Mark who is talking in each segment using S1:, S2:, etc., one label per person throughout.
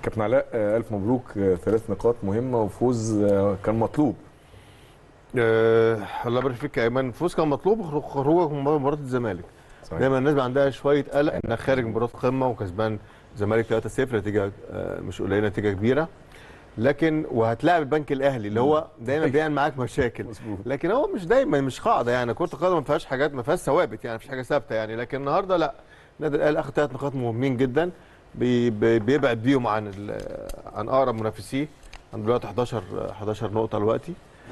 S1: كابتن علاء آه، الف مبروك آه، ثلاث نقاط مهمه وفوز آه، كان مطلوب
S2: آه الله يبارك فيك يا ايمن فوز كان مطلوب خروج- خروجك من مباراه الزمالك
S1: صحيح.
S2: دايما الناس بيبقى عندها شويه قلق انك خارج مباراه قمه وكسبان الزمالك 3-0 نتيجه آه، مش قليله نتيجه كبيره لكن وهتلاعب البنك الاهلي اللي هو دايما بيعمل معاك مشاكل
S1: مظبوط
S2: لكن هو مش دايما مش قاعده يعني كره القدم ما فيهاش حاجات ما فيهاش ثوابت يعني مفيش حاجه ثابته يعني لكن النهارده لا النادي الاهلي اخذ ثلاث نقاط مهمين جدا بي بي بيبعد بيهم عن ال- عن اقرب منافسيه عنده دلوقتي 11 11 نقطه دلوقتي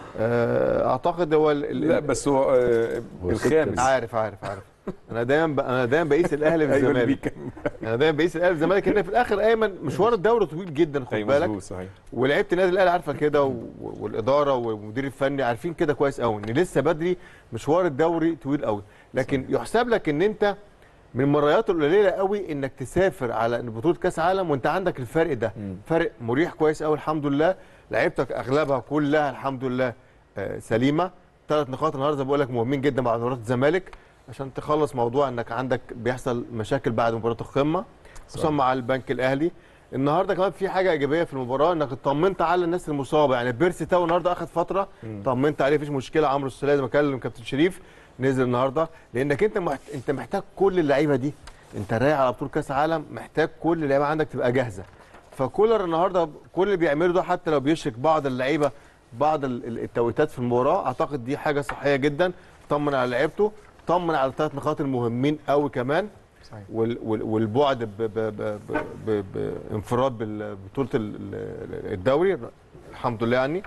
S2: آه، اعتقد هو ال- ال-
S1: لا بس هو آه،
S3: هو
S1: الخامس
S2: عارف عارف عارف انا دايما ب... انا دايما بقيس الاهلي
S1: أيوة اللي
S2: بالزمالك
S1: بيكمل.
S2: انا دايما بقيس الاهلي بالزمالك هنا في الاخر ايمن مشوار الدوري طويل جدا خد
S1: أيوة
S2: بالك
S1: مظبوط صحيح
S2: ولعيبه النادي الاهلي عارفه كده و... والاداره والمدير الفني عارفين كده كويس قوي ان لسه بدري مشوار الدوري طويل قوي لكن يحسب لك ان انت من المرات القليله قوي انك تسافر على بطوله كاس عالم وانت عندك الفرق ده
S1: مم.
S2: فرق مريح كويس قوي الحمد لله لعيبتك اغلبها كلها الحمد لله آه، سليمه ثلاث نقاط النهارده زي ما بقول لك مهمين جدا بعد مباراه الزمالك عشان تخلص موضوع انك عندك بيحصل مشاكل بعد مباراه القمه خصوصا مع البنك الاهلي النهارده كمان في حاجه ايجابيه في المباراه انك اطمنت على الناس المصابه يعني بيرسي تاو النهارده اخذ فتره طمنت عليه مفيش مشكله عمرو السوليه زي ما كلم كابتن شريف نزل النهارده لانك انت محت... انت محتاج كل اللعيبه دي انت رايح على بطوله كاس عالم محتاج كل اللعيبه عندك تبقى جاهزه فكولر النهارده كل اللي بيعمله ده حتى لو بيشرك بعض اللعيبه بعض ال- ال- التوقيتات في المباراه اعتقد دي حاجه صحيه جدا طمن على لعيبته طمن على الثلاث نقاط المهمين قوي كمان
S1: صحيح.
S2: وال وال والبعد ب- ب- ب- ب- ب- بانفراد ببطوله ال- ال- الدوري الحمد لله يعني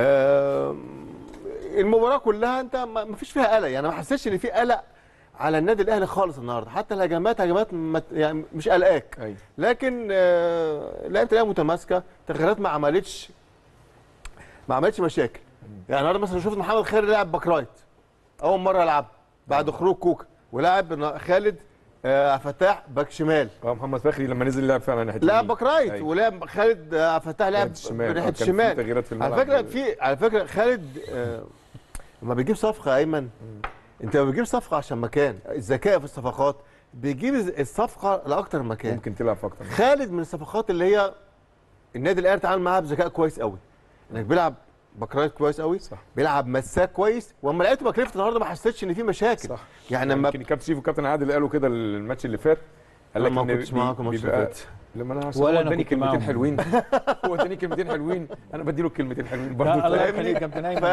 S2: آم، المباراه كلها انت ما ما فيش فيها قلق يعني ما حسيتش ان في قلق على النادي الاهلي خالص النهارده حتى الهجمات هجمات ما ت- يعني مش قلقاك
S1: ايوه
S2: لكن آه، لعيبه الاهلي متماسكه تغييرات ما عملتش ما عملتش مشاكل يعني النهارده مثلا شفت محمد خير لاعب باك رايت اول مره يلعب بعد خروج كوكا ولاعب خالد آه، فتاح باك شمال
S1: اه محمد فخري لما نزل لعب فعلا ناحيه
S2: لاعب
S1: اليمين.
S2: باك رايت
S1: أيوة.
S2: ولعب خالد آه، فتاح لعب
S1: ناحية الشمال.
S2: ناحيه
S1: آه، كان في
S2: الشمال
S1: تغييرات في الملعب.
S2: على فكره في على فكره خالد آه، لما بيجيب صفقه يا ايمن انت لما بتجيب صفقه عشان مكان الذكاء في الصفقات بيجيب الصفقه لاكتر من مكان
S1: ممكن تلعب في اكتر من-
S2: خالد من الصفقات اللي هي النادي الاهلي اتعامل معاها بذكاء كويس قوي انك بيلعب باكرايت كويس قوي
S1: صح.
S2: بيلعب مساك كويس واما لقيته باك ليفت النهارده ما حسيتش ان في مشاكل
S1: صح
S2: يعني لما
S1: يمكن الكابتن شريف والكابتن عادل قالوا كده الماتش اللي فات قال لك
S2: لما
S1: إن
S2: ما كنتش
S1: بي-
S2: معاكم الماتش اللي
S1: بيبقى-
S2: فات
S1: لما انا
S3: ولا
S1: ولا
S3: أنا
S1: اداني
S3: كنت
S1: كلمتين
S3: معاهم.
S1: حلوين هو اداني كلمتين حلوين انا بديله الكلمتين حلوين برضه
S3: لا، الله
S2: فاهمني؟
S3: يخليك يا كابتن
S2: ف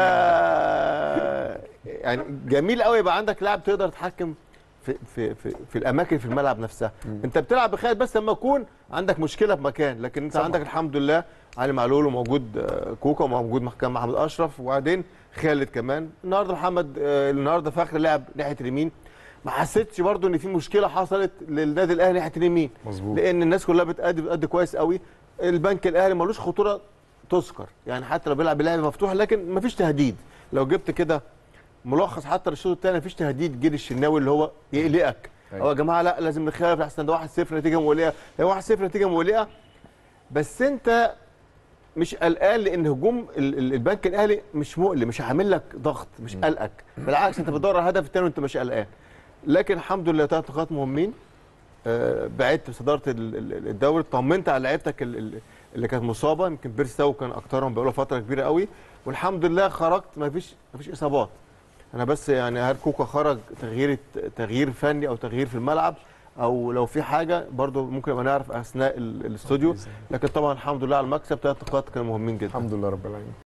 S3: ايمن
S2: يعني جميل قوي يبقى عندك لاعب تقدر تتحكم في في في, في الاماكن في الملعب نفسها انت بتلعب بخالد بس لما يكون عندك مشكله في مكان لكن انت
S1: طبعا.
S2: عندك الحمد لله علي معلول وموجود آه، كوكا وموجود محكم محمد اشرف وبعدين خالد كمان النهارده محمد آه، النهارده فخر لعب ناحيه اليمين ما حسيتش برضو ان في مشكله حصلت للنادي الاهلي ناحيه اليمين
S1: مظبوط
S2: لان الناس كلها بتأدي بتأدي كويس قوي البنك الاهلي ملوش خطوره تذكر يعني حتى لو بيلعب بلعب مفتوح لكن مفيش تهديد لو جبت كده ملخص حتى للشوط الثاني مفيش تهديد جيل الشناوي اللي هو يقلقك
S1: أيوة.
S2: هو يا جماعه لا لازم نخاف احسن ده 1-0 نتيجه مقلقه هي 1-0 نتيجه مقلقه بس انت مش قلقان لان هجوم ال- ال- البنك الاهلي مش مقلق مش عامل لك ضغط مش قلقك بالعكس انت بتدور على الهدف الثاني وانت مش قلقان لكن الحمد لله ثلاث نقاط مهمين آه، بعدت في صداره ال- ال- الدوري طمنت على لعيبتك ال- ال- اللي كانت مصابه يمكن بيرستاو كان اكترهم بقاله فتره كبيره قوي والحمد لله خرجت ما فيش ما فيش اصابات انا بس يعني هل كوكا خرج تغيير تغيير فني او تغيير في الملعب او لو في حاجه برضو ممكن نبقى نعرف اثناء ال- الاستوديو لكن طبعا الحمد لله على المكسب ثلاث نقاط كانوا مهمين جدا
S1: الحمد لله رب العالمين